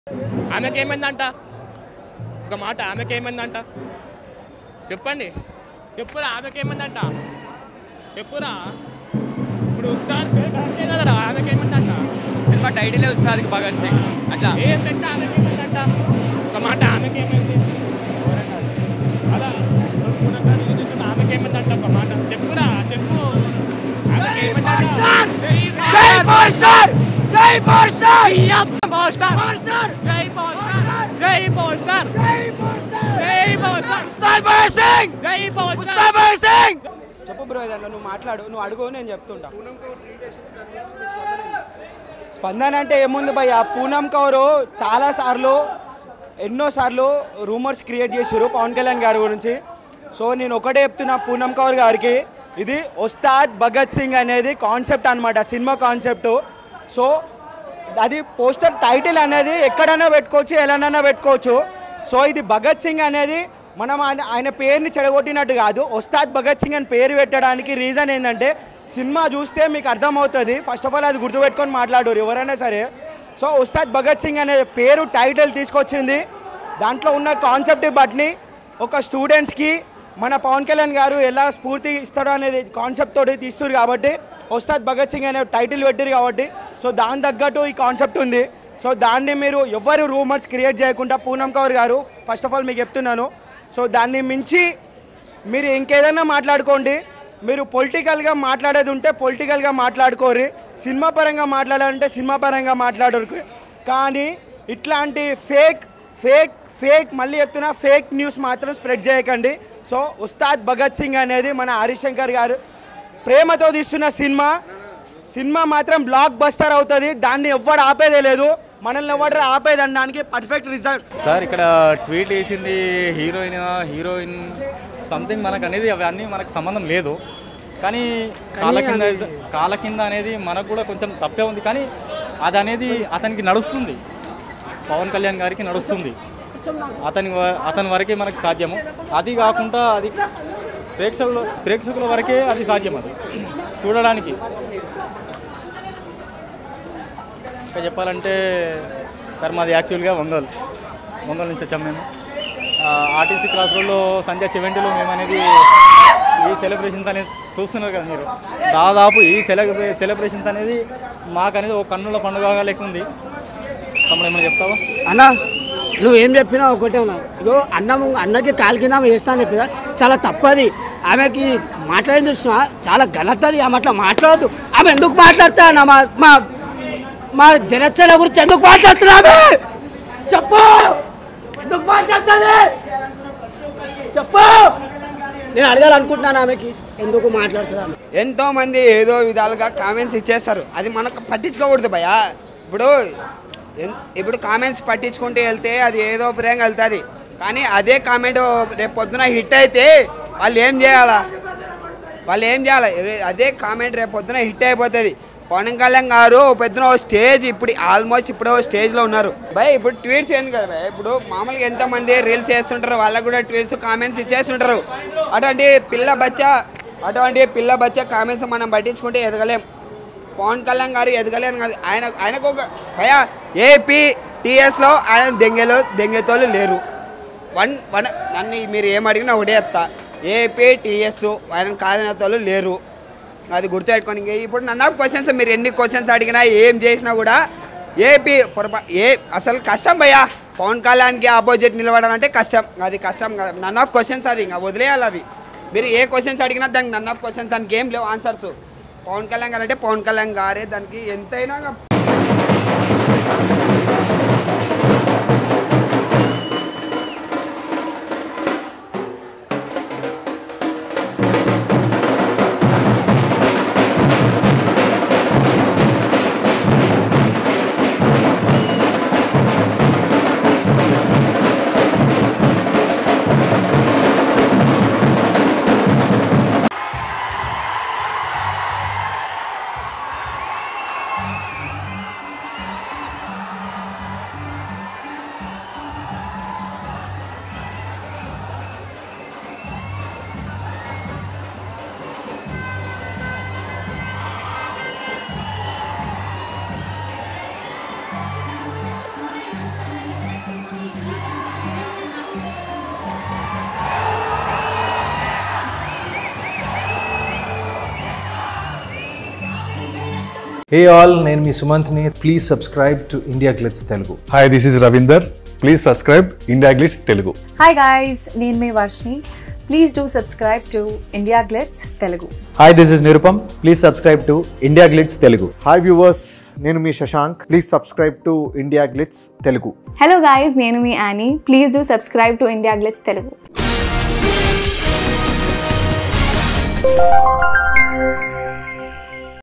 ఆమెకి ఏమైందంట ఒక మాట ఆమెకి ఏమైందంట చెప్పండి చెప్పురా ఆమెకి ఏమైందంట చెప్పురా ఇప్పుడు ఉస్తాద్ పేరు కరెక్టే కదరా ఆమెకి ఏమైందంట సినిమా టైటిలే ఉస్తాదికి భగత్ సింగ్ అట్లా ఏంటంటే ఆమెకి ఏమైందంట ఒక మాట ఆమెకి ఏమైంది అలా పునకాలు ఇది చూసి ఆమెకి ఏమైందంట ఒక మాట చెప్పురా చెప్పు ఆమెకి ఏమైందంట జై పవర్ స్టార్ జై పవర్ స్టార్ పవర్ స్టార్ జై పవర్ స్టార్ జై పవర్ స్టార్ జై పవర్ స్టార్ ఉస్తాద్ భగత్ సింగ్ జై పవర్ స్టార్ ఉస్తాద్ భగత్ సింగ్ చెప్పు బ్రో ఏదన్నా నువ్వు మాట్లాడు నువ్వు అడుగు నేను చెప్తుంటా స్పందన అంటే ఏముంది భయ్య పూనం కౌరు చాలా సార్లు ఎన్నో సార్లు రూమర్స్ క్రియేట్ చేసారు పవన్ కళ్యాణ్ గారి గురించి సో నేను ఒకటే చెప్తున్నా పూనం కౌర్ గారికి ఇది ఉస్తాద్ భగత్ సింగ్ అనేది కాన్సెప్ట్ అనమాట సినిమా కాన్సెప్ట్ సో అది పోస్టర్ టైటిల్ అనేది ఎక్కడైనా పెట్టుకోవచ్చు ఎలానైనా పెట్టుకోవచ్చు సో ఇది భగత్ సింగ్ అనేది మనం ఆయన ఆయన పేరుని చెడగొట్టినట్టు కాదు ఉస్తాద్ భగత్ సింగ్ అని పేరు పెట్టడానికి రీజన్ ఏంటంటే సినిమా చూస్తే మీకు అర్థమవుతుంది ఫస్ట్ ఆఫ్ ఆల్ అది గుర్తుపెట్టుకొని మాట్లాడరు ఎవరైనా సరే సో ఉస్తాద్ భగత్ సింగ్ అనే పేరు టైటిల్ తీసుకొచ్చింది దాంట్లో ఉన్న కాన్సెప్ట్ బట్ని ఒక స్టూడెంట్స్కి మన పవన్ కళ్యాణ్ గారు ఎలా స్ఫూర్తి ఇస్తాడో అనేది కాన్సెప్ట్ తోటి తీస్తారు కాబట్టి ఉస్తాద్ భగత్ సింగ్ అనే టైటిల్ పెట్టారు కాబట్టి సో దాని తగ్గట్టు ఈ కాన్సెప్ట్ ఉంది సో దాన్ని మీరు ఎవరు రూమర్స్ క్రియేట్ చేయకుండా పూనం కౌర్ గారు ఫస్ట్ ఆఫ్ ఆల్ మీకు చెప్తున్నాను సో దాన్ని మించి మీరు ఇంకేదైనా మాట్లాడుకోండి మీరు పొలిటికల్గా మాట్లాడేది ఉంటే పొలిటికల్గా మాట్లాడుకోరు సినిమా పరంగా మాట్లాడాలంటే సినిమా పరంగా మాట్లాడరు కానీ ఇట్లాంటి ఫేక్ ఫేక్ ఫేక్ మళ్ళీ చెప్తున్నా ఫేక్ న్యూస్ మాత్రం స్ప్రెడ్ చేయకండి సో ఉస్తాద్ భగత్ సింగ్ అనేది మన హరిశంకర్ గారు ప్రేమతో తీస్తున్న సినిమా సినిమా మాత్రం బ్లాక్ బస్టర్ అవుతుంది దాన్ని ఎవ్వడు ఆపేదే లేదు మనల్ని ఎవరు ఆపేది అనడానికి పర్ఫెక్ట్ రిజల్ట్ సార్ ఇక్కడ ట్వీట్ వేసింది హీరోయిన్ హీరోయిన్ సంథింగ్ మనకు అనేది అవన్నీ మనకు సంబంధం లేదు కానీ కాళ్ళ కింద కాళ్ళ కింద అనేది మనకు కూడా కొంచెం తప్పే ఉంది కానీ అది అనేది అతనికి నడుస్తుంది పవన్ కళ్యాణ్ గారికి నడుస్తుంది అతని వ- అతని వరకే మనకు సాధ్యము అది కాకుండా అది ప్రేక్షకుల ప్రేక్షకుల వరకే అది సాధ్యం అది చూడడానికి ఇంకా చెప్పాలంటే సార్ మాది యాక్చువల్గా ఒంగోలు ఒంగోలు నుంచి వచ్చాం మేము ఆర్టీసీ క్రాస్ రోడ్లో సంధ్య సెవెంటీలో మేము అనేది ఈ సెలబ్రేషన్స్ అనేది చూస్తున్నారు కదా మీరు దాదాపు ఈ సెలబ్రే సెలబ్రేషన్స్ అనేది మాకు అనేది ఒక కన్నుల పండుగ లెక్క ఉంది తమ్ముడు ఏమైనా చెప్తావా అన్న నువ్వేం చెప్పినా ఒకటే ఉన్నా ఇగో అన్నం అన్నకి కాలు కింద వేస్తా అని చెప్పినా చాలా తప్పది ఆమెకి మాట్లాడి చూసినా చాలా గలతది ఆమె అట్లా మాట్లాడద్దు ఆమె ఎందుకు మాట్లాడతా అన్న మా మా మా జనసేన గురించి ఎందుకు మాట్లాడుతున్నా ఆమె చెప్పు ఎందుకు మాట్లాడుతుంది చెప్పు నేను అడగాలనుకుంటున్నాను ఆమెకి ఎందుకు మాట్లాడుతున్నాను ఎంతో మంది ఏదో విధాలుగా కామెంట్స్ ఇచ్చేస్తారు అది మనకు పట్టించుకోకూడదు భయ ఇప్పుడు ఎన్- ఇప్పుడు కామెంట్స్ పట్టించుకుంటూ వెళ్తే అది ఏదో ప్రియంగా వెళ్తుంది కానీ అదే కామెంట్ రేపు పొద్దున హిట్ అయితే వాళ్ళు ఏం చేయాలా వాళ్ళు ఏం చేయాలి రే- అదే కామెంట్ రేపు పొద్దున హిట్ అయిపోతుంది పవన్ కళ్యాణ్ గారు పెద్ద స్టేజ్ ఇప్పుడు ఆల్మోస్ట్ ఇప్పుడు స్టేజ్లో ఉన్నారు భయ్ ఇప్పుడు ట్వీట్స్ ఏంది కదా భయ్ ఇప్పుడు మామూలుగా ఎంతమంది రీల్స్ చేస్తుంటారు వాళ్ళకు కూడా ట్వీట్స్ కామెంట్స్ ఇచ్చేస్తుంటారు అటువంటి పిల్ల బచ్చా అటువంటి పిల్ల బచ్చా కామెంట్స్ మనం పట్టించుకుంటే ఎదగలేం పవన్ కళ్యాణ్ గారు ఎదగలేను కాదు ఆయన ఆయనకు ఒక భయ ఏపీ టీఎస్లో ఆయన దెంగెలో దెంగెతోళ్ళు లేరు వన్ వన్ నన్ను మీరు ఏం అడిగినా ఒకటే చెప్తా ఏపీ టీఎస్ ఆయన కాదనేతోళ్ళు లేరు అది గుర్తుపెట్టుకోండి ఇంక ఇప్పుడు నన్ను క్వశ్చన్స్ మీరు ఎన్ని క్వశ్చన్స్ అడిగినా ఏం చేసినా కూడా ఏపీ పొరపా ఏ అసలు కష్టం భయ్యా పవన్ కళ్యాణ్కి ఆపోజిట్ నిలబడాలంటే కష్టం అది కష్టం కాదు నన్ ఆఫ్ క్వశ్చన్స్ అది ఇంకా వదిలేయాలి అవి మీరు ఏ క్వశ్చన్స్ అడిగినా దానికి నన్ ఆఫ్ క్వశ్చన్స్ దానికి ఏం లేవు ఆన్సర్స్ పవన్ కళ్యాణ్ గారు అంటే పవన్ కళ్యాణ్ గారే దానికి ఎంతైనా హే ఆల్ నేను మీ సుమంత్ని please subscribe to India glitz Telugu hi this is Ravinder please subscribe India glitz Telugu hi guys నేను మీ Varshini please do subscribe to India glitz Telugu hi this is Nirupam please subscribe to India glitz Telugu hi viewers నేను మీ Shashank please subscribe to India glitz Telugu hello guys నేను మీ Yani please do subscribe to India glitz Telugu